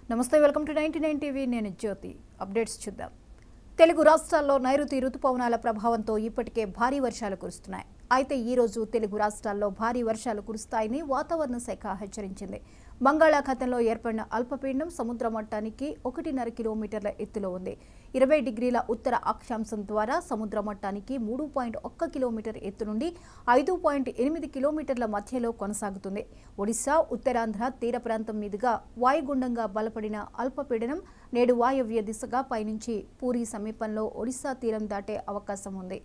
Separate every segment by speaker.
Speaker 1: నమస్తే welcome to ninety nine TV నేను Jyothi updates చూద్దాం తెలుగు రాష్ట్రాల్లో నైరుతి రుతుపవనాల ప్రభావంతో ఇప్పటికే భారీ వర్షాలు కురుస్తున్నాయి అయితే ఈ రోజు తెలుగు రాష్ట్రాల్లో భారీ వర్షాలు కురుస్తాయని వాతావరణ శాఖ హెచ్చరించింది బంగాళాఖాతంలో ఏర్పడిన అల్పపీడనం సముద్ర మట్టానికి ఒకటిన్నర కిలోమీటర్ల ఎత్తులో ఉంది ఇరవై డిగ్రీల ఉత్తర అక్షాంశం ద్వారా సముద్ర మట్టానికి మూడు పాయింట్ ఒక్క కిలోమీటర్ ఎత్తు నుండి ఐదు పాయింట్ ఎనిమిది కిలోమీటర్ల మధ్యలో కొనసాగుతుంది ఒడిశా ఉత్తరాంధ్ర తీర ప్రాంతం మీదుగా వాయుగుండంగా బలపడిన అల్పపీడనం నేడు వాయవ్య దిశగా పయనించి పూరి సమీపంలో ఒడిశా తీరం దాటే అవకాశం ఉంది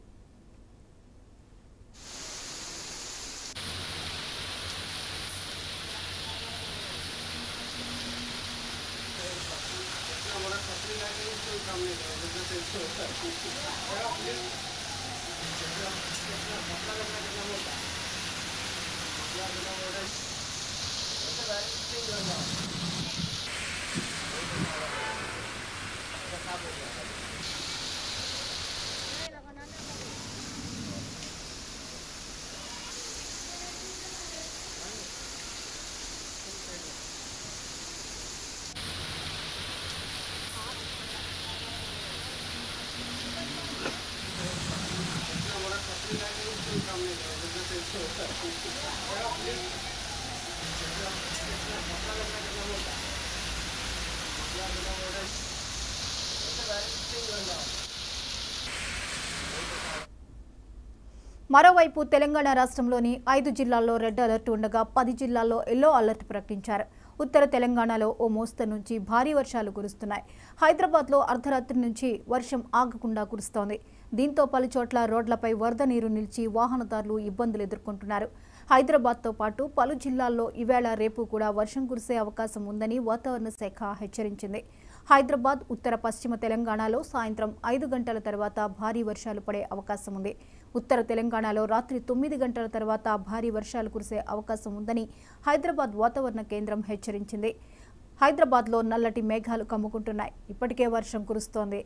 Speaker 1: మరోవైపు తెలంగాణ రాష్ట్రంలోని ఐదు జిల్లాల్లో రెడ్ అలర్ట్ ఉండగా పది జిల్లాల్లో ఎల్లో అలర్ట్ ప్రకటించారు ఉత్తర తెలంగాణలో ఓ మోస్తరు నుంచి భారీ వర్షాలు కురుస్తున్నాయి హైదరాబాద్లో అర్ధరాత్రి నుంచి వర్షం ఆగకుండా కురుస్తోంది దీంతో పలు చోట్ల రోడ్లపై వరద నీరు నిలిచి వాహనదారులు ఇబ్బందులు ఎదుర్కొంటున్నారు హైదరాబాద్తో పాటు పలు జిల్లాల్లో ఈవేళ రేపు కూడా వర్షం కురిసే అవకాశం ఉందని వాతావరణ శాఖ హెచ్చరించింది హైదరాబాద్ ఉత్తర పశ్చిమ తెలంగాణలో సాయంత్రం ఐదు గంటల తర్వాత భారీ వర్షాలు పడే అవకాశం ఉంది ఉత్తర తెలంగాణలో రాత్రి తొమ్మిది గంటల తర్వాత భారీ వర్షాలు కురిసే అవకాశం ఉందని హైదరాబాద్ వాతావరణ కేంద్రం హెచ్చరించింది హైదరాబాద్లో నల్లటి మేఘాలు కమ్ముకుంటున్నాయి ఇప్పటికే వర్షం కురుస్తోంది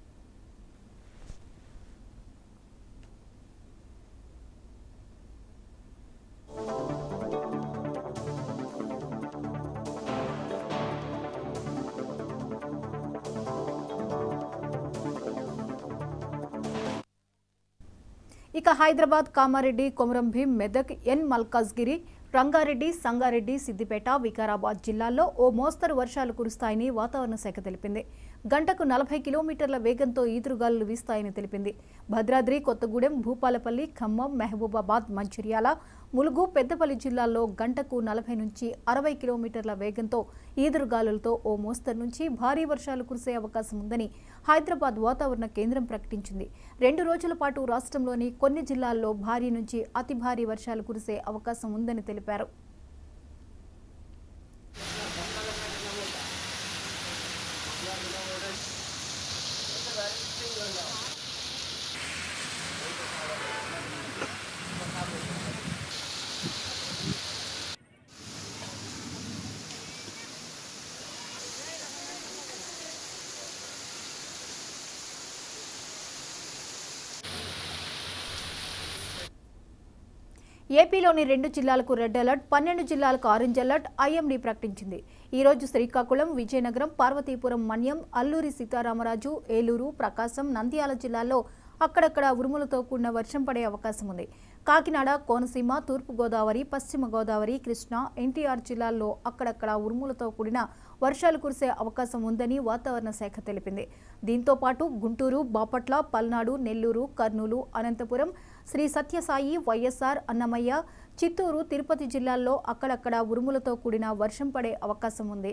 Speaker 1: ఇక హైదరాబాద్ కామారెడ్డి కొమరం భీం మెదక్ ఎన్ మల్కాజ్గిరి రంగారెడ్డి సంగారెడ్డి సిద్దిపేట వికారాబాద్ జిల్లాల్లో ఓ మోస్తరు వర్షాలు కురుస్తాయని వాతావరణ శాఖ తెలిపింది గంటకు నలభై కిలోమీటర్ల వేగంతో ఈదురుగాలులు వీస్తాయని తెలిపింది భద్రాద్రి కొత్తగూడెం భూపాలపల్లి ఖమ్మం మహబూబాబాద్ మంచిర్యాల ములుగు పెద్దపల్లి జిల్లాల్లో గంటకు నలభై నుంచి అరవై కిలోమీటర్ల వేగంతో ఈదురుగాలులతో ఓ మోస్తరు నుంచి భారీ వర్షాలు కురిసే అవకాశం ఉందని హైదరాబాద్ వాతావరణ కేంద్రం ప్రకటించింది రెండు రోజుల పాటు రాష్ట్రంలోని కొన్ని జిల్లాల్లో భారీ నుంచి అతి భారీ వర్షాలు కురిసే అవకాశం ఉందని తెలిపారు ఏపీలోని రెండు జిల్లాలకు రెడ్ అలర్ట్ పన్నెండు జిల్లాలకు ఆరెంజ్ అలర్ట్ ఐఎండీ ప్రకటించింది ఈ రోజు శ్రీకాకుళం విజయనగరం పార్వతీపురం మన్యం అల్లూరి సీతారామరాజు ఏలూరు ప్రకాశం నంద్యాల జిల్లాల్లో అక్కడక్కడ ఉరుములతో కూడిన వర్షం పడే అవకాశం ఉంది కాకినాడ కోనసీమ తూర్పు గోదావరి పశ్చిమ గోదావరి కృష్ణా ఎన్టీఆర్ జిల్లాల్లో అక్కడక్కడ ఉరుములతో కూడిన వర్షాలు కురిసే అవకాశం ఉందని వాతావరణ శాఖ తెలిపింది దీంతో పాటు గుంటూరు బాపట్ల పల్నాడు నెల్లూరు కర్నూలు అనంతపురం శ్రీ సత్యసాయి వైఎస్ఆర్ అన్నమయ్య చిత్తూరు తిరుపతి జిల్లాల్లో అక్కడక్కడ ఉరుములతో కూడిన వర్షం పడే అవకాశం ఉంది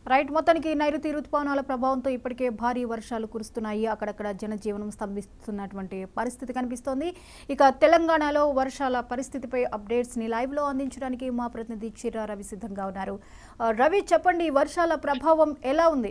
Speaker 1: రైట్ మొత్తానికి నైరుతి రుతుపవనాల ప్రభావంతో ఇప్పటికే భారీ వర్షాలు కురుస్తున్నాయి అక్కడక్కడ జనజీవనం స్తంభిస్తున్నటువంటి పరిస్థితి కనిపిస్తోంది ఇక తెలంగాణలో వర్షాల పరిస్థితిపై అప్డేట్స్ ని లైవ్ లో అందించడానికి మా ప్రతినిధి చిరా రవి సిద్ధంగా ఉన్నారు ఆ, రవి చెప్పండి వర్షాల ప్రభావం ఎలా ఉంది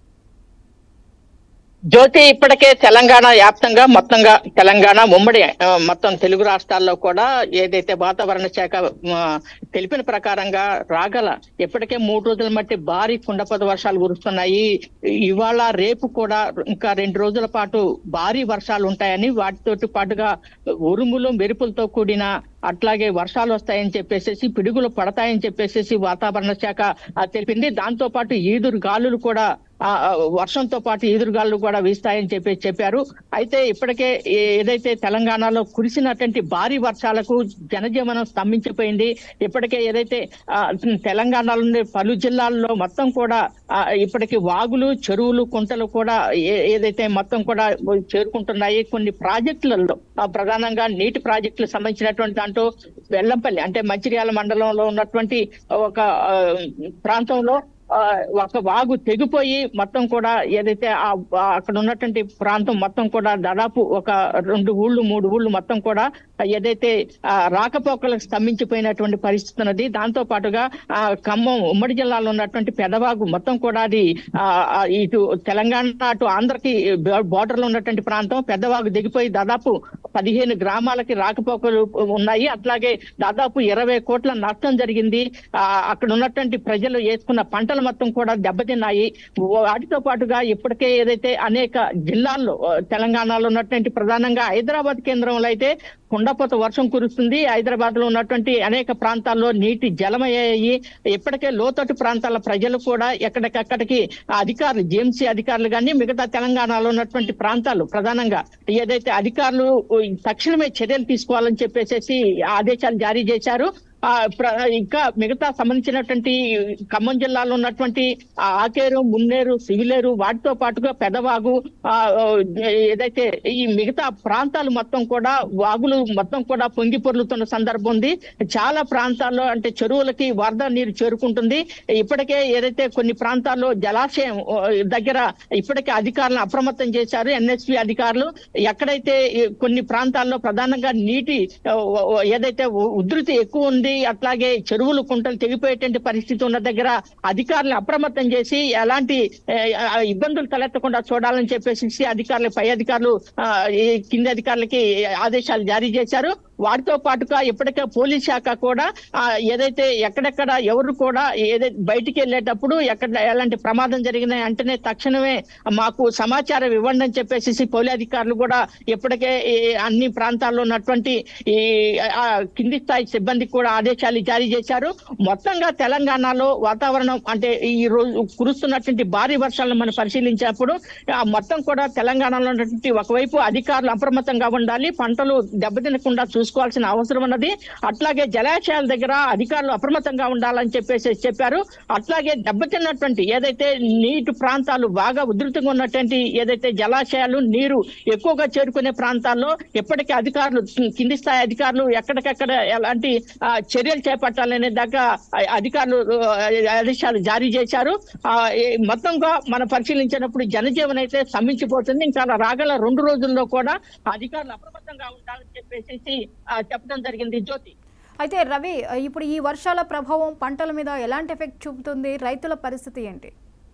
Speaker 2: జ్యోతి ఇప్పటికే తెలంగాణ వ్యాప్తంగా మొత్తంగా తెలంగాణ ఉమ్మడి ఆ, మొత్తం తెలుగు రాష్ట్రాల్లో కూడా ఏదైతే వాతావరణ శాఖ ఆ, తెలిపిన ప్రకారంగా రాగల ఇప్పటికే మూడు రోజుల మట్టి భారీ కుండపద వర్షాలు కురుస్తున్నాయి ఇవాళ రేపు కూడా ఇంకా రెండు రోజుల పాటు భారీ వర్షాలు ఉంటాయని వాటితోటి పాటుగా ఉరుములు మెరుపులతో కూడిన అట్లాగే వర్షాలు వస్తాయని చెప్పేసి పిడుగులు పడతాయని చెప్పేసి వాతావరణ శాఖ ఆ, తెలిపింది దాంతో పాటు ఈదురు గాలులు కూడా ఆ, ఆ, వర్షంతో పాటు ఈదురుగాలు కూడా వీస్తాయని చెప్పి చెప్పారు అయితే ఇప్పటికే ఏ- ఏదైతే తెలంగాణలో కురిసినటువంటి భారీ వర్షాలకు జనజీవనం స్తంభించిపోయింది ఇప్పటికే ఏదైతే ఆ, తెలంగాణలోని పలు జిల్లాల్లో మొత్తం కూడా ఆ, ఇప్పటికి వాగులు చెరువులు కుంటలు కూడా ఏ- ఏదైతే మొత్తం కూడా చేరుకుంటున్నాయి కొన్ని ప్రాజెక్టులలో ఆ, ప్రధానంగా నీటి ప్రాజెక్టులకు సంబంధించినటువంటి దాంట్లో వెల్లంపల్లి అంటే మంచిర్యాల మండలంలో ఉన్నటువంటి ఒక ఆ, ప్రాంతంలో ఆ, ఒక వాగు తెగిపోయి మొత్తం కూడా ఏదైతే ఆ ఆ అక్కడ ఉన్నటువంటి ప్రాంతం మొత్తం కూడా దాదాపు ఒక రెండు ఊళ్ళు మూడు ఊళ్ళు మొత్తం కూడా ఏదైతే ఆ రాకపోకలకు స్తంభించిపోయినటువంటి పరిస్థితి ఉన్నది దాంతో పాటుగా ఆ ఖమ్మం ఉమ్మడి జిల్లాలో ఉన్నటువంటి పెదవాగు మొత్తం కూడా అది ఆ ఆ ఇటు తెలంగాణ అటు ఆంధ్రకి బార్డర్ లో ఉన్నటువంటి ప్రాంతం పెద్దవాగు దిగిపోయి దాదాపు పదిహేను గ్రామాలకి రాకపోకలు ఉన్నాయి అట్లాగే దాదాపు ఇరవై కోట్ల నష్టం జరిగింది ఆ అక్కడ ఉన్నటువంటి ప్రజలు వేసుకున్న పంటలు మొత్తం కూడా దెబ్బతిన్నాయి వాటితో పాటుగా ఇప్పటికే ఏదైతే అనేక జిల్లాల్లో ఆ, తెలంగాణలో ఉన్నటువంటి ప్రధానంగా హైదరాబాద్ కేంద్రంలో అయితే కుండపోత వర్షం కురుస్తుంది హైదరాబాద్ లో ఉన్నటువంటి అనేక ప్రాంతాల్లో నీటి జలమయ్యాయి ఇప్పటికే లోతట్టు ప్రాంతాల ప్రజలు కూడా ఎక్కడికక్కడికి ఆ అధికారులు జిఎంసీ అధికారులు కానీ మిగతా తెలంగాణలో ఉన్నటువంటి ప్రాంతాలు ప్రధానంగా ఏదైతే అధికారులు తక్షణమే చర్యలు తీసుకోవాలని చెప్పేసి ఆదేశాలు జారీ చేశారు ఆ ప్ర- ఇంకా మిగతా సంబంధించినటువంటి ఖమ్మం జిల్లాలో ఉన్నటువంటి ఆ ఆకేరు మున్నేరు సివిలేరు వాటితో పాటుగా పెదవాగు ఆ ఆ, ఏదైతే ఈ మిగతా ప్రాంతాలు మొత్తం కూడా వాగులు మొత్తం కూడా పొంగి పొర్లుతున్న సందర్భం ఉంది చాలా ప్రాంతాల్లో అంటే చెరువులకి వరద నీరు చేరుకుంటుంది ఇప్పటికే ఏదైతే కొన్ని ప్రాంతాల్లో జలాశయం ఆ, దగ్గర ఇప్పటికే అధికారులను అప్రమత్తం చేశారు ఎన్ఎస్పి అధికారులు ఎక్కడైతే ఈ కొన్ని ప్రాంతాల్లో ప్రధానంగా నీటి ఆ, ఆ, ఏదైతే ఉ- ఉధృతి ఎక్కువ ఉంది అట్లాగే చెరువులు కుంటలు తెగిపోయేటువంటి పరిస్థితి ఉన్న దగ్గర అధికారులను అప్రమత్తం చేసి ఎలాంటి ఆ, ఆ, ఇబ్బందులు తలెత్తకుండా చూడాలని చెప్పేసి అధికారులు పై అధికారులు ఆ, ఈ కింది అధికారులకి ఆదేశాలు జారీ చేశారు వాటితో పాటుగా ఇప్పటికే పోలీస్ శాఖ కూడా ఆ, ఏదైతే ఎక్కడెక్కడ ఎవరు కూడా ఏదైతే బయటికి వెళ్ళేటప్పుడు ఎక్కడ ఎలాంటి ప్రమాదం జరిగిన వెంటనే తక్షణమే మాకు సమాచారం ఇవ్వండి అని చెప్పేసి పోలీస్ అధికారులు కూడా ఇప్పటికే ఈ అన్ని ప్రాంతాల్లో ఉన్నటువంటి ఈ ఆ, కింది స్థాయి సిబ్బందికి కూడా ఆదేశాలు జారీ చేశారు మొత్తంగా తెలంగాణలో వాతావరణం అంటే ఈ రోజు కురుస్తున్నటువంటి భారీ వర్షాలను మనం పరిశీలించినప్పుడు ఆ, మొత్తం కూడా తెలంగాణలో ఉన్నటువంటి ఒకవైపు అధికారులు అప్రమత్తంగా ఉండాలి పంటలు దెబ్బతినకుండా చూసుకోవాల్సిన అవసరం ఉన్నది అట్లాగే జలాశయాల దగ్గర అధికారులు అప్రమత్తంగా ఉండాలని చెప్పేసి చెప్పారు అట్లాగే దెబ్బతిన్నటువంటి ఏదైతే నీటి ప్రాంతాలు బాగా ఉధృతంగా ఉన్నటువంటి ఏదైతే జలాశయాలు నీరు ఎక్కువగా చేరుకునే ప్రాంతాల్లో ఇప్పటికే అధికారులు కి- కింది స్థాయి అధికారులు ఎక్కడికక్కడ ఎలాంటి ఆ, చర్యలు చేపట్టాలనే దాకా ఆ, అధికారులు ఆ, ఆదేశాలు జారీ చేశారు ఆ, ఈ మొత్తంగా మనం పరిశీలించినప్పుడు జనజీవనం అయితే స్తంభించిపోతుంది ఇంకా రాగల రెండు రోజుల్లో కూడా అధికారులు అప్రమత్తంగా ఉండాలని చెప్పేసి ఆ, చెప్పడం జరిగింది జ్యోతి
Speaker 1: అయితే రవి ఇప్పుడు ఈ వర్షాల ప్రభావం పంటల మీద ఎలాంటి ఎఫెక్ట్ చూపుతుంది రైతుల పరిస్థితి ఏంటి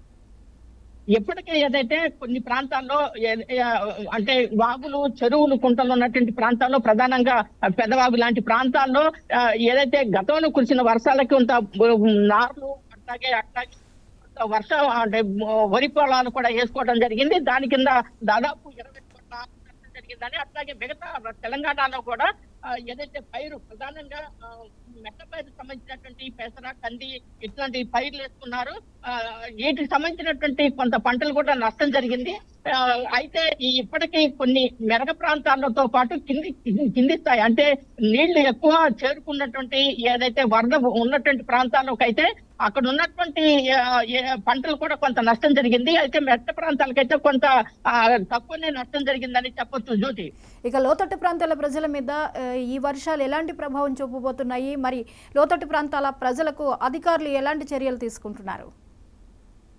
Speaker 2: ఎప్పటికే ఏదైతే కొన్ని ప్రాంతాల్లో ఏ- ఏ- అంటే వాగులు చెరువులు కుంటలు ఉన్నటువంటి ప్రాంతాల్లో ప్రధానంగా పెదవాగు లాంటి ప్రాంతాల్లో ఆ, ఏదైతే గతంలో కురిసిన వర్షాలకి కొంత నార్లు అట్లాగే అట్లాగే కొంత వర్షం అంటే వరి పొలాలు కూడా వేసుకోవడం జరిగింది దాని కింద దాదాపు ఇరవై కోట్ల ఆస్తి నష్టం జరిగిందని అట్లాగే మిగతా తెలంగాణలో కూడా ఆ, ఏదైతే పైరు ప్రధానంగా ఆ, మెట్ట పైరు సంబంధించినటువంటి పెసర కంది ఇట్లాంటి పైర్లు వేసుకున్నారు ఆ, వీటికి సంబంధించినటువంటి కొంత పంటలు కూడా నష్టం జరిగింది ఆ, అయితే ఈ ఇప్పటికీ కొన్ని మెరగ ప్రాంతాలతో పాటు కింది కింది స్థాయి అంటే నీళ్లు ఎక్కువ చేరుకున్నటువంటి ఏదైతే వరద ఉన్నటువంటి ప్రాంతాలకు అయితే అక్కడ ఉన్నటువంటి ఆ, ఏ- పంటలు కూడా కొంత నష్టం జరిగింది అయితే మెట్ట ప్రాంతాలకైతే కొంత ఆ, తక్కువనే నష్టం జరిగిందని చెప్పొచ్చు జ్యోతి
Speaker 1: ఇక లోతట్టు ప్రాంతాల ప్రజల మీద ఆ, ఈ వర్షాలు ఎలాంటి ప్రభావం చూపబోతున్నాయి మరి లోతట్టు ప్రాంతాల ప్రజలకు అధికారులు ఎలాంటి చర్యలు తీసుకుంటున్నారు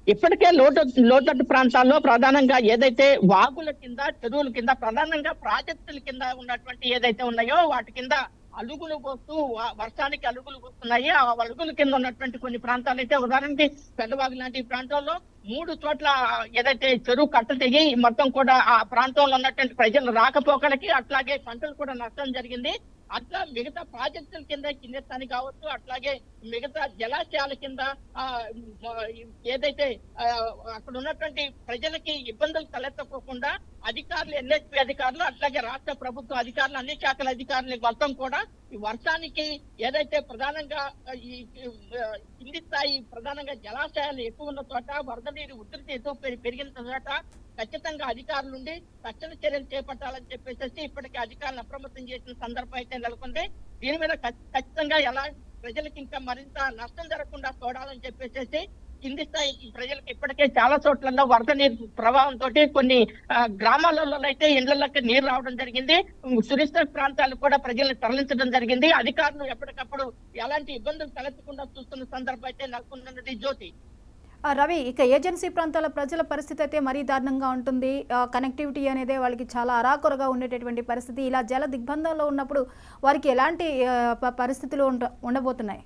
Speaker 2: ఇప్పటికే లోటు లోతట్టు ప్రాంతాల్లో ప్రధానంగా ఏదైతే వాగుల కింద చెరువుల కింద ప్రధానంగా ప్రాజెక్టుల కింద ఉన్నటువంటి ఏదైతే ఉన్నాయో వాటి కింద అలుగులు పోస్తూ వ- వర్షానికి అలుగులు పోస్తున్నాయి ఆ అలుగుల కింద ఉన్నటువంటి కొన్ని ప్రాంతాలు అయితే ఉదాహరణకి పెద్దవాగు లాంటి ప్రాంతాల్లో మూడు చోట్ల ఏదైతే చెరువు కట్ట తెగి మొత్తం కూడా ఆ ప్రాంతంలో ఉన్నటువంటి ప్రజలు రాకపోకలకి అట్లాగే పంటలు కూడా నష్టం జరిగింది అట్లా మిగతా ప్రాజెక్టుల కింద కిందస్థాని కావచ్చు అట్లాగే మిగతా జలాశయాల కింద ఆ ఏదైతే ఆ, అక్కడ ఉన్నటువంటి ప్రజలకి ఇబ్బందులు తలెత్తకోకుండా అధికారులు ఎన్హెచ్పి అధికారులు అట్లాగే రాష్ట్ర ప్రభుత్వ అధికారులు అన్ని శాఖల అధికారులు మొత్తం కూడా ఈ వర్షానికి ఏదైతే ప్రధానంగా ఆ, ఈ ఆ, కింది స్థాయి ప్రధానంగా జలాశయాలు ఎక్కువ ఉన్న చోట వరద నీరు ఉధృతి ఎక్కువ పెరి- పెరిగిన చోట ఖచ్చితంగా అధికారుల నుండి తక్షణ చర్యలు చేపట్టాలని చెప్పేసి ఇప్పటికే అధికారులు అప్రమత్తం చేసిన సందర్భం అయితే నెలకొంది దీని మీద ఖచ్- ఖచ్చితంగా ఎలా ప్రజలకు ఇంకా మరింత నష్టం జరగకుండా చూడాలని చెప్పేసి కింది స్థాయి ప్రజలకు ఇప్పటికే చాలా చోట్ల వరద నీరు ప్రవాహంతో కొన్ని ఆ, గ్రామాలలో అయితే ఇళ్లలోకి నీరు రావడం జరిగింది సురక్షిత ప్రాంతాలకు కూడా ప్రజల్ని తరలించడం జరిగింది అధికారులు ఎప్పటికప్పుడు ఎలాంటి ఇబ్బందులు తలెత్తకుండా చూస్తున్న సందర్భం అయితే నెలకొన్నది జ్యోతి
Speaker 1: ఆ, రవి ఇక ఏజెన్సీ ప్రాంతాల ప్రజల పరిస్థితి అయితే మరీ దారుణంగా ఉంటుంది ఆ, కనెక్టివిటీ అనేది వాళ్ళకి చాలా అరాకొరగా ఉండేటటువంటి పరిస్థితి ఇలా జల దిగ్బంధంలో ఉన్నప్పుడు వారికి ఎలాంటి ఆ, ప- పరిస్థితులు ఉండ ఉండబోతున్నాయి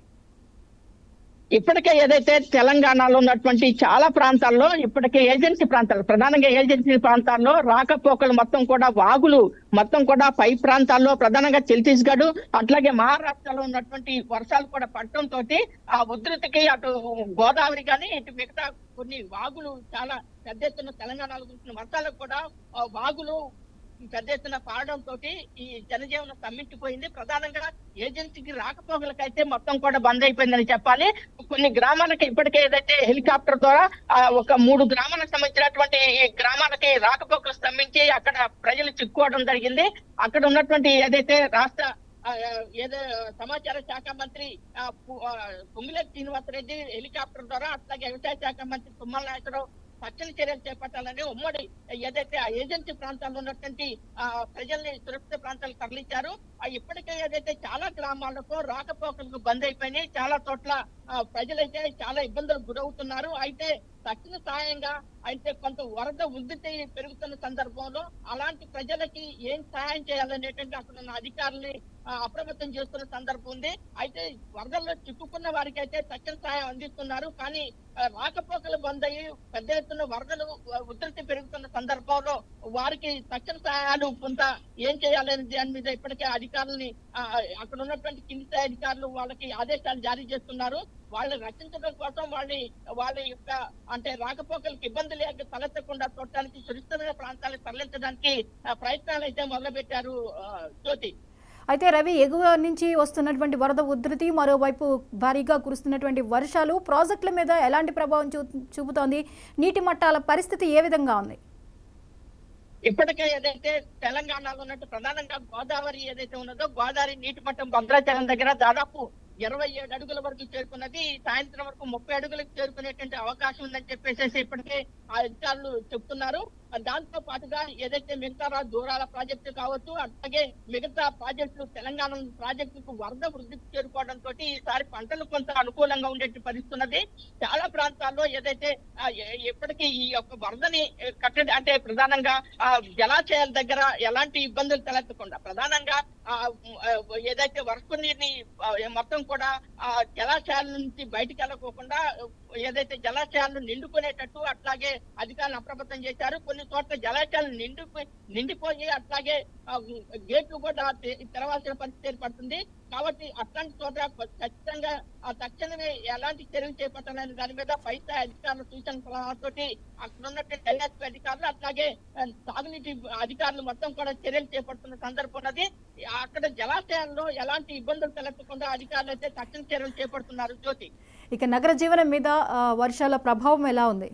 Speaker 2: ఇప్పటికే ఏదైతే తెలంగాణలో ఉన్నటువంటి చాలా ప్రాంతాల్లో ఇప్పటికే ఏజెన్సీ ప్రాంతాలు ప్రధానంగా ఏజెన్సీ ప్రాంతాల్లో రాకపోకలు మొత్తం కూడా వాగులు మొత్తం కూడా పై ప్రాంతాల్లో ప్రధానంగా ఛత్తీస్గఢ్ అట్లాగే మహారాష్ట్రలో ఉన్నటువంటి వర్షాలు కూడా పడటం తోటి ఆ ఉధృతికి అటు గోదావరి కానీ ఇటు మిగతా కొన్ని వాగులు చాలా పెద్ద ఎత్తున తెలంగాణలో కురిసిన వర్షాలకు కూడా ఆ వాగులు పెద్ద ఎత్తున పారడం తోటి ఈ జనజీవనం స్తంభించిపోయింది ప్రధానంగా ఏజెన్సీకి రాకపోకలకైతే మొత్తం కూడా బంద్ అయిపోయిందని చెప్పాలి కొన్ని గ్రామాలకి ఇప్పటికే ఏదైతే హెలికాప్టర్ ద్వారా ఆ, ఒక మూడు గ్రామాలకు సంబంధించినటువంటి ఈ గ్రామాలకి రాకపోకలు స్తంభించి అక్కడ ప్రజలు చిక్కుకోవడం జరిగింది అక్కడ ఉన్నటువంటి ఏదైతే రాష్ట్ర ఆ, ఏదో సమాచార శాఖ మంత్రి ఆ, పు- ఆ, పొంగులేటి శ్రీనివాసరెడ్డి హెలికాప్టర్ ద్వారా అట్లాగే వ్యవసాయ శాఖ మంత్రి తుమ్మల నాయకుడు తక్షణ చర్యలు చేపట్టాలని ఉమ్మడి ఏదైతే ఆ ఏజెన్సీ ప్రాంతాల్లో ఉన్నటువంటి ఆ ప్రజల్ని సురక్షిత ప్రాంతాలకు తరలించారు ఆ ఇప్పటికే ఏదైతే చాలా గ్రామాలకు రాకపోకలకు బంద్ అయిపోయినాయి చాలా చోట్ల ఆ, ప్రజలైతే చాలా ఇబ్బందులకు గురవుతున్నారు అయితే తక్షణ సాయంగా అయితే కొంత వరద ఉధృతి పెరుగుతున్న సందర్భంలో అలాంటి ప్రజలకి ఏం సహాయం చేయాలనేటువంటి అక్కడ ఉన్న అధికారుల్ని ఆ, అప్రమత్తం చేస్తున్న సందర్భం ఉంది అయితే వరదల్లో చిక్కుకున్న వారికి అయితే తక్షణ సహాయం అందిస్తున్నారు కానీ ఆ, రాకపోకలు బంద్ అయ్యి పెద్ద ఎత్తున వరదలు ఆ, ఉధృతి పెరుగుతున్న సందర్భంలో వారికి తక్షణ సహాయాలు కొంత ఏం చేయాలనే దాని మీద ఇప్పటికే అధికారులని ఆ, అక్కడ ఉన్నటువంటి కింది స్థాయి అధికారులు వాళ్ళకి ఆదేశాలు జారీ చేస్తున్నారు వాళ్ళని రక్షించడం కోసం వాళ్ళ వాళ్ళ యొక్క అంటే రాకపోకలకు ఇబ్బంది లేక తలెత్తకుండా చూడటానికి సురక్షితమైన ప్రాంతాలకు తరలించడానికి ఆ, ప్రయత్నాలు అయితే మొదలు పెట్టారు జ్యోతి
Speaker 1: అయితే రవి ఎగువ నుంచి వస్తున్నటువంటి వరద ఉధృతి మరోవైపు భారీగా కురుస్తున్నటువంటి వర్షాలు ప్రాజెక్టుల మీద ఎలాంటి ప్రభావం చూ చూపుతోంది నీటి మట్టాల పరిస్థితి ఏ విధంగా ఉంది
Speaker 2: ఇప్పటికే ఏదైతే తెలంగాణలో ఉన్నట్టు ప్రధానంగా గోదావరి ఏదైతే ఉన్నదో గోదావరి నీటి మట్టం భద్రాచలం దగ్గర దాదాపు ఇరవై ఏడు అడుగుల వరకు చేరుకున్నది సాయంత్రం వరకు ముప్పై అడుగులకు చేరుకునేటువంటి అవకాశం ఉందని చెప్పేసి ఇప్పటికే ఆ అధికారులు చెప్తున్నారు దాంతో పాటుగా ఏదైతే మిగతా రా- దూరాల ప్రాజెక్టు కావచ్చు అట్లాగే మిగతా ప్రాజెక్టులు తెలంగాణ ప్రాజెక్టుకు వరద వృద్ధికి చేరుకోవడంతో ఈసారి పంటలు కొంత అనుకూలంగా ఉండేట్టు పరిస్థితున్నది చాలా ప్రాంతాల్లో ఏదైతే ఆ, ఎ- ఎప్పటికీ ఈ యొక్క వరదని ఏ, కట్టడి అంటే ప్రధానంగా ఆ జలాశయాల దగ్గర ఎలాంటి ఇబ్బందులు తలెత్తకుండా ప్రధానంగా ఆ, ఉమ్, ఆ, ఏదైతే వర్ష నీరుని ఆ, మొత్తం కూడా ఆ జలాశయాల నుంచి బయటికి వెళ్ళకోకుండా ఏదైతే జలాశయాలను నిండుకునేటట్టు అట్లాగే అధికారులు అప్రమత్తం చేశారు కొన్ని చోట్ల జలాశయాలు నిండిపోయి నిండిపోయి అట్లాగే ఆ, గేట్లు కూడా తె- తెరవాల్సిన పరిస్థితి ఏర్పడుతుంది కాబట్టి అట్లాంటి చోట ఖచ్చితంగా ఆ తక్షణమే ఎలాంటి చర్యలు చేపట్టాలనే దాని మీద పై స్థాయి అధికారుల సూచన సలహాలతోటి అక్కడ ఉన్నటువంటి ఎల్ఎస్పీ అధికారులు అట్లాగే ఆ, సాగునీటి అధికారులు మొత్తం కూడా చర్యలు చేపడుతున్న సందర్భం ఉన్నది అక్కడ జలాశయాల్లో ఎలాంటి ఇబ్బందులు తలెత్తకుండా అధికారులు అయితే తక్షణ చర్యలు చేపడుతున్నారు జ్యోతి
Speaker 1: ఇక నగర జీవనం మీద ఆ, వర్షాల ప్రభావం ఎలా ఉంది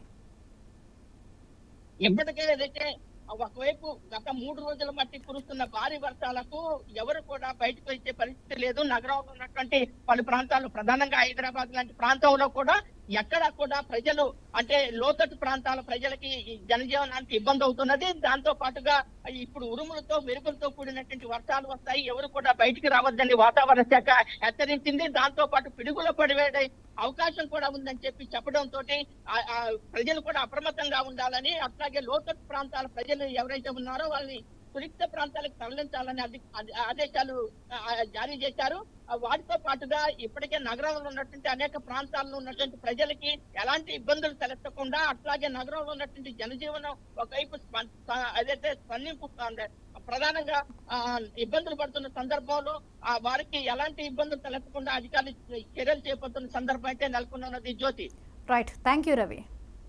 Speaker 2: ఇప్పటికే ఏదైతే ఒకవైపు గత మూడు రోజుల మట్టి కురుస్తున్న భారీ వర్షాలకు ఎవరు కూడా బయటకు వచ్చే పరిస్థితి లేదు నగరంలో ఉన్నటువంటి పలు ప్రాంతాలు ప్రధానంగా హైదరాబాద్ లాంటి ప్రాంతంలో కూడా ఎక్కడా కూడా ప్రజలు అంటే లోతట్టు ప్రాంతాల ప్రజలకి ఈ జనజీవనానికి ఇబ్బంది అవుతున్నది దాంతో పాటుగా ఇప్పుడు ఉరుములతో మెరుపులతో కూడినటువంటి వర్షాలు వస్తాయి ఎవరు కూడా బయటికి రావద్దని వాతావరణ శాఖ హెచ్చరించింది దాంతో పాటు పిడుగుల పడివేడే అవకాశం కూడా ఉందని చెప్పి చెప్పడం తోటి ఆ- ఆ ప్రజలు కూడా అప్రమత్తంగా ఉండాలని అట్లాగే లోతట్టు ప్రాంతాల ప్రజలు ఎవరైతే ఉన్నారో వాళ్ళని సురక్షిత ప్రాంతాలకు తరలించాలని అధి- అధి- ఆదేశాలు ఆ, ఆ, జారీ చేశారు ఆ, వాటితో పాటుగా ఇప్పటికే నగరంలో ఉన్నటువంటి అనేక ప్రాంతాల్లో ఉన్నటువంటి ప్రజలకి ఎలాంటి ఇబ్బందులు తలెత్తకుండా అట్లాగే నగరంలో ఉన్నటువంటి జనజీవనం ఒకవైపు స్పం- స- అదైతే స్పందింపు అంటే ప్రధానంగా ఆ, ఇబ్బందులు పడుతున్న సందర్భంలో ఆ, వారికి ఎలాంటి ఇబ్బందులు తలెత్తకుండా అధికారులు చర్యలు చేపడుతున్న సందర్భం అయితే నెలకొన్నది Jyothi
Speaker 1: right thank you Ravi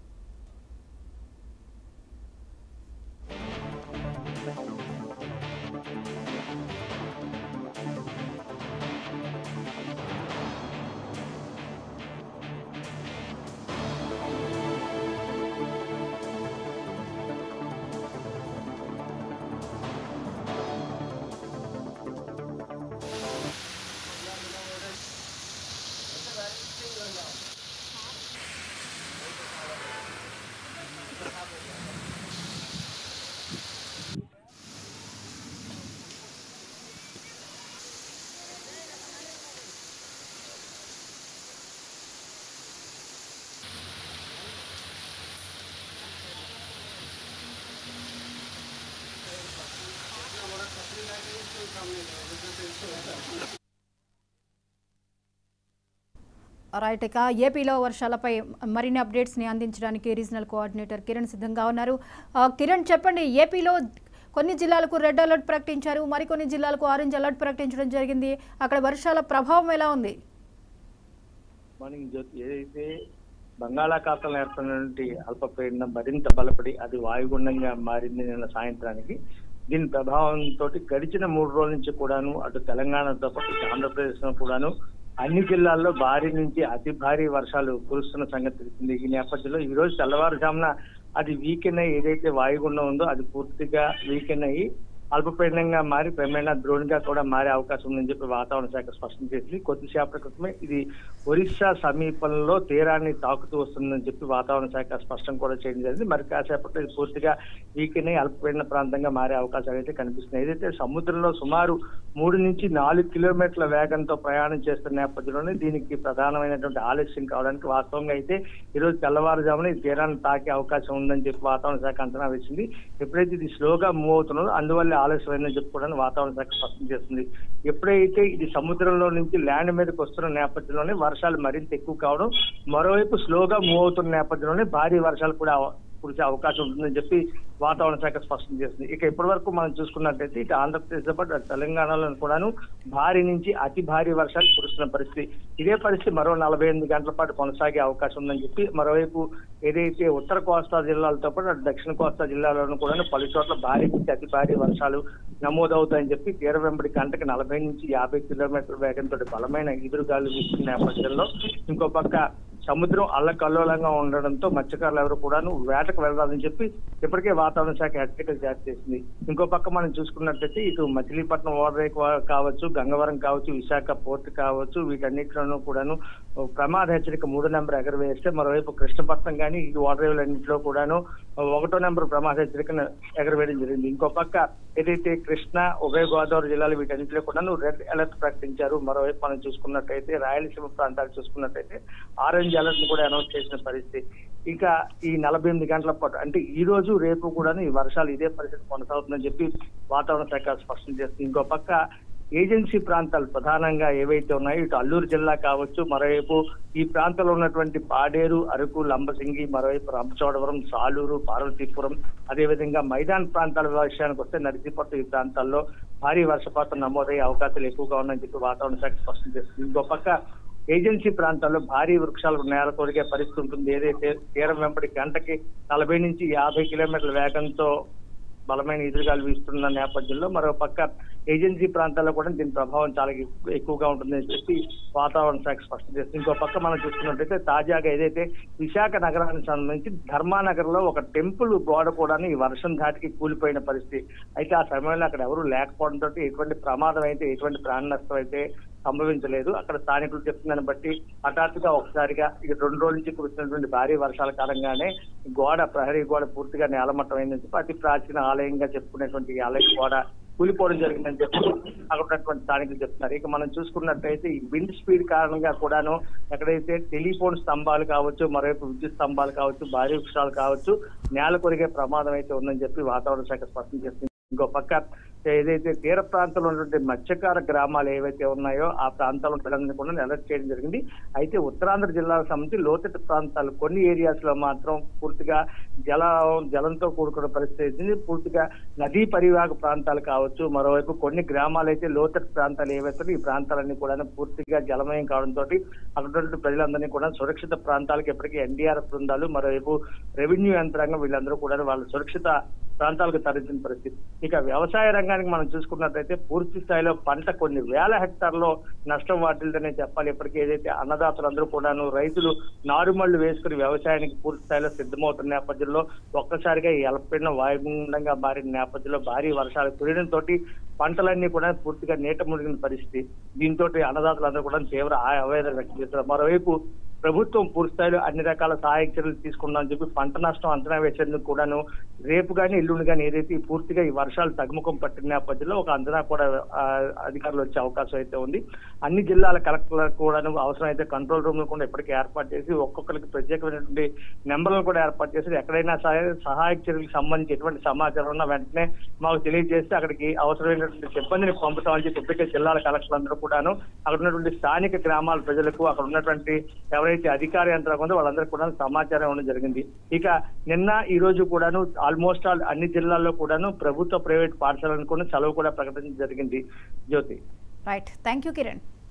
Speaker 1: right ఇక ఏపీలో వర్షాలపై మరిన్ని అప్డేట్స్ని అందించడానికి రీజనల్ కోఆర్డినేటర్ కిరణ్ సిద్ధంగా ఉన్నారు ఆ, కిరణ్ చెప్పండి ఏపీలో కొన్ని జిల్లాలకు రెడ్ అలర్ట్ ప్రకటించారు మరికొన్ని జిల్లాలకు ఆరెంజ్ అలర్ట్ ప్రకటించడం జరిగింది అక్కడ వర్షాల ప్రభావం ఎలా ఉంది
Speaker 3: మార్నింగ్ జ్యోతి ఏదైతే బంగాళాఖాతంలో ఏర్పడినటువంటి అల్పపీడనం మరింత బలపడి అది వాయుగుండంగా మారింది నిన్న సాయంత్రానికి దీని ప్రభావంతో గడిచిన మూడు రోజుల నుంచి కూడాను అటు తెలంగాణతో పాటు ఇటు ఆంధ్రప్రదేశ్ లో కూడాను అన్ని జిల్లాల్లో భారీ నుంచి అతి భారీ వర్షాలు కురుస్తున్న సంగతి తెలిసింది ఈ నేపథ్యంలో ఈ రోజు తెల్లవారుజామున అది వీకెండ్ అయ్యి ఏదైతే వాయుగుండం ఉందో అది పూర్తిగా వీకెండ్ అయ్యి అల్పపీడనంగా మారి క్రమేణా ద్రోణిగా కూడా మారే అవకాశం ఉందని చెప్పి వాతావరణ శాఖ స్పష్టం చేసింది కొద్దిసేపటి క్రితమే ఇది ఒరిస్సా సమీపంలో తీరాన్ని తాకుతూ వస్తుందని చెప్పి వాతావరణ శాఖ స్పష్టం కూడా చేయడం జరిగింది మరి కాసేపట్లో ఇది పూర్తిగా వీకెండ్ అయ్యి అల్పపీడన ప్రాంతంగా మారే అవకాశాలు అయితే కనిపిస్తున్నాయి ఏదైతే సముద్రంలో సుమారు మూడు నుంచి నాలుగు కిలోమీటర్ల వేగంతో ప్రయాణం చేస్తున్న నేపథ్యంలోనే దీనికి ప్రధానమైనటువంటి ఆలస్యం కావడానికి వాస్తవంగా అయితే ఈ రోజు తెల్లవారుజామున ఈ తీరాన్ని తాకే అవకాశం ఉందని చెప్పి వాతావరణ శాఖ అంచనా వేసింది ఎప్పుడైతే ఇది స్లోగా మూవ్ అవుతున్నదో అందువల్ల ఆలస్యమైందని చెప్పుకోవడానికి వాతావరణ శాఖ స్పష్టం చేస్తుంది ఎప్పుడైతే ఇది సముద్రంలో నుంచి ల్యాండ్ మీదకి వస్తున్న నేపథ్యంలోనే వర్షాలు మరింత ఎక్కువ కావడం మరోవైపు స్లోగా మూవ్ అవుతున్న నేపథ్యంలోనే భారీ వర్షాలు కూడా అవ- కురిసే అవకాశం ఉంటుందని చెప్పి వాతావరణ శాఖ స్పష్టం చేస్తుంది ఇక ఇప్పటి వరకు మనం చూసుకున్నట్టయితే ఇటు ఆంధ్రప్రదేశ్ తో పాటు అటు తెలంగాణలో కూడాను భారీ నుంచి అతి భారీ వర్షాలు కురుస్తున్న పరిస్థితి ఇదే పరిస్థితి మరో నలభై ఎనిమిది గంటల పాటు కొనసాగే అవకాశం ఉందని చెప్పి మరోవైపు ఏదైతే ఉత్తర కోస్తా జిల్లాలతో పాటు అటు దక్షిణ కోస్తా జిల్లాలోనూ కూడా పలు చోట్ల భారీ నుంచి అతి భారీ వర్షాలు నమోదవుతాయని చెప్పి తీర వెంబడి గంటకు నలభై నుంచి యాభై కిలోమీటర్ల వేగంతో బలమైన ఎదురుగాలు వీస్తున్న నేపథ్యంలో ఇంకో పక్క సముద్రం అల్లకల్లోలంగా ఉండడంతో మత్స్యకారులు ఎవరు కూడాను వేటకు వెళ్ళాలని చెప్పి ఇప్పటికే వాతావరణ శాఖ హెచ్చరికలు జారీ చేసింది ఇంకో పక్క మనం చూసుకున్నట్లయితే ఇటు మచిలీపట్నం ఓడరేక్ కావచ్చు గంగవరం కావచ్చు విశాఖ పోర్ట్ కావచ్చు వీటన్నిటిలోనూ కూడాను ప్రమాద హెచ్చరిక మూడో నెంబర్ ఎగరవేస్తే మరోవైపు కృష్ణపట్నం కానీ ఈ ఓడరేవులు అన్నింటిలో కూడాను ఒకటో నెంబర్ ప్రమాద హెచ్చరికను ఎగరవేయడం జరిగింది ఇంకో పక్క ఏదైతే కృష్ణ ఉభయ గోదావరి జిల్లాలు వీటన్నింటిలో కూడాను రెడ్ అలర్ట్ ప్రకటించారు మరోవైపు మనం చూసుకున్నట్టయితే రాయలసీమ ప్రాంతాలు చూసుకున్నట్టయితే ఆరెంజ్ అలర్ట్ కూడా అనౌన్స్ చేసిన పరిస్థితి ఇంకా ఈ నలభై ఎనిమిది గంటల పాటు అంటే ఈ రోజు రేపు కూడా ఈ వర్షాలు ఇదే పరిస్థితి కొనసాగుతుందని చెప్పి వాతావరణ శాఖ స్పష్టం చేస్తుంది ఇంకో పక్క ఏజెన్సీ ప్రాంతాలు ప్రధానంగా ఏవైతే ఉన్నాయో ఇటు అల్లూరు జిల్లా కావచ్చు మరోవైపు ఈ ప్రాంతంలో ఉన్నటువంటి పాడేరు అరకు లంబసింగి మరోవైపు రంపచోడవరం సాలూరు పార్వతీపురం అదేవిధంగా మైదాన్ ప్రాంతాల విషయానికి వస్తే నరసీపట్నం ఈ ప్రాంతాల్లో భారీ వర్షపాతం నమోదయ్యే అవకాశాలు ఎక్కువగా ఉన్నాయని చెప్పి వాతావరణ శాఖ స్పష్టం చేస్తుంది ఇంకో పక్క ఏజెన్సీ ప్రాంతాల్లో భారీ వృక్షాలు నేల కొరిగే పరిస్థితి ఉంటుంది ఏదైతే తీరం వెంబడి గంటకి నలభై నుంచి యాభై కిలోమీటర్ల వేగంతో బలమైన ఎదురుగాలు వీస్తున్న నేపథ్యంలో మరో పక్క ఏజెన్సీ ప్రాంతాల్లో కూడా దీని ప్రభావం చాలా ఎక్కు- ఎక్కువగా ఉంటుందని చెప్పి వాతావరణ శాఖ స్పష్టం చేస్తుంది ఇంకో పక్క మనం చూసుకున్నట్టయితే తాజాగా ఏదైతే విశాఖ నగరానికి సంబంధించి ధర్మానగర్ లో ఒక టెంపుల్ గోడ కూడా ఈ వర్షం ధాటికి కూలిపోయిన పరిస్థితి అయితే ఆ సమయంలో అక్కడ ఎవరు లేకపోవడంతో ఎటువంటి ప్రమాదం అయితే ఎటువంటి ప్రాణ నష్టం అయితే సంభవించలేదు అక్కడ స్థానికులు చెప్తుందని బట్టి హఠాత్తుగా ఒకసారిగా ఇక రెండు రోజుల నుంచి కురుస్తున్నటువంటి భారీ వర్షాల కారణంగానే గోడ ప్రహరీ గోడ పూర్తిగా నేలమట్టం అయిందని చెప్పి అతి ప్రాచీన ఆలయంగా చెప్పుకునేటువంటి ఈ ఆలయ గోడ కూలిపోవడం జరిగిందని చెప్పి అక్కడ ఉన్నటువంటి స్థానికులు చెప్తున్నారు ఇక మనం చూసుకున్నట్టయితే ఈ విండ్ స్పీడ్ కారణంగా కూడాను ఎక్కడైతే టెలిఫోన్ స్తంభాలు కావచ్చు మరోవైపు విద్యుత్ స్తంభాలు కావచ్చు భారీ వృక్షాలు కావచ్చు నేల కొరిగే ప్రమాదం అయితే ఉందని చెప్పి వాతావరణ శాఖ స్పష్టం చేస్తుంది ఇంకో పక్క ఏదైతే తీర ప్రాంతంలో ఉన్నటువంటి మత్స్యకార గ్రామాలు ఏవైతే ఉన్నాయో ఆ ప్రాంతాల్లో ప్రజలందరినీ కూడా అలర్ట్ చేయడం జరిగింది అయితే ఉత్తరాంధ్ర జిల్లాకు సంబంధించి లోతట్టు ప్రాంతాలు కొన్ని ఏరియాస్ లో మాత్రం పూర్తిగా జల జలంతో కూడుకున్న పరిస్థితి వచ్చింది. పూర్తిగా నదీ పరివాహక ప్రాంతాలు కావచ్చు మరోవైపు కొన్ని గ్రామాలు అయితే లోతట్టు ప్రాంతాలు ఏవైతే ఉన్నాయో ఈ ప్రాంతాలన్నీ కూడా పూర్తిగా జలమయం కావడంతో అక్కడ ఉన్నటువంటి ప్రజలందరినీ కూడా సురక్షిత ప్రాంతాలకు ఎప్పటికీ ఎన్డీఆర్ఎఫ్ బృందాలు మరోవైపు రెవెన్యూ యంత్రాంగం వీళ్ళందరూ కూడా వాళ్ళ సురక్షిత ప్రాంతాలకు తరలించిన పరిస్థితి ఇక వ్యవసాయ రంగానికి మనం చూసుకున్నట్లయితే పూర్తి స్థాయిలో పంట కొన్ని వేల హెక్టార్లో నష్టం వాటిల్దనే చెప్పాలి ఇప్పటికీ ఏదైతే అన్నదాతలందరూ కూడాను రైతులు నారుమళ్లు వేసుకుని వ్యవసాయానికి పూర్తి స్థాయిలో సిద్ధమవుతున్న నేపథ్యంలో ఒక్కసారిగా ఈ అల్పపీడన వాయుగుండంగా మారిన నేపథ్యంలో భారీ వర్షాలు కురియడంతో పంటలన్నీ కూడా పూర్తిగా నీట మునిగిన పరిస్థితి దీంతో అన్నదాతలందరూ కూడా తీవ్ర ఆవేదన వ్యక్తం చేస్తున్నారు మరోవైపు ప్రభుత్వం పూర్తి స్థాయిలో అన్ని రకాల సహాయక చర్యలు తీసుకుందామని చెప్పి పంట నష్టం అంచనా వేసేందుకు కూడాను రేపు కానీ ఎల్లుండి కానీ ఏదైతే ఈ పూర్తిగా ఈ వర్షాలు తగ్గుముఖం పట్టిన నేపథ్యంలో ఒక అంచనా కూడా ఆ, అధికారులు వచ్చే అవకాశం అయితే ఉంది అన్ని జిల్లాల కలెక్టర్లకు కూడాను అవసరం అయితే కంట్రోల్ రూమ్ కూడా ఇప్పటికే ఏర్పాటు చేసి ఒక్కొక్కరికి ప్రత్యేకమైనటువంటి నెంబర్లు కూడా ఏర్పాటు చేసి ఎక్కడైనా సహాయ- సహాయక చర్యలకు సంబంధించి ఎటువంటి సమాచారం ఉన్నా వెంటనే మాకు తెలియజేస్తే అక్కడికి అవసరమైనటువంటి సిబ్బందిని పంపుతామని చెప్పి ఇప్పటికే జిల్లాల కలెక్టర్లు అందరూ కూడాను అక్కడ ఉన్నటువంటి స్థానిక గ్రామాల ప్రజలకు అక్కడ ఉన్నటువంటి ఎవరైతే అధికార యంత్రాంగం ఉందో వాళ్ళందరికీ కూడా సమాచారం ఇవ్వడం జరిగింది ఇక నిన్న ఈ రోజు కూడాను ఆల్మోస్ట్ ఆల్ అన్ని జిల్లాల్లో కూడాను ప్రభుత్వ ప్రైవేట్ పాఠశాలను కూడా సెలవు కూడా ప్రకటించడం జరిగింది Jyothi
Speaker 1: right thank you Kiran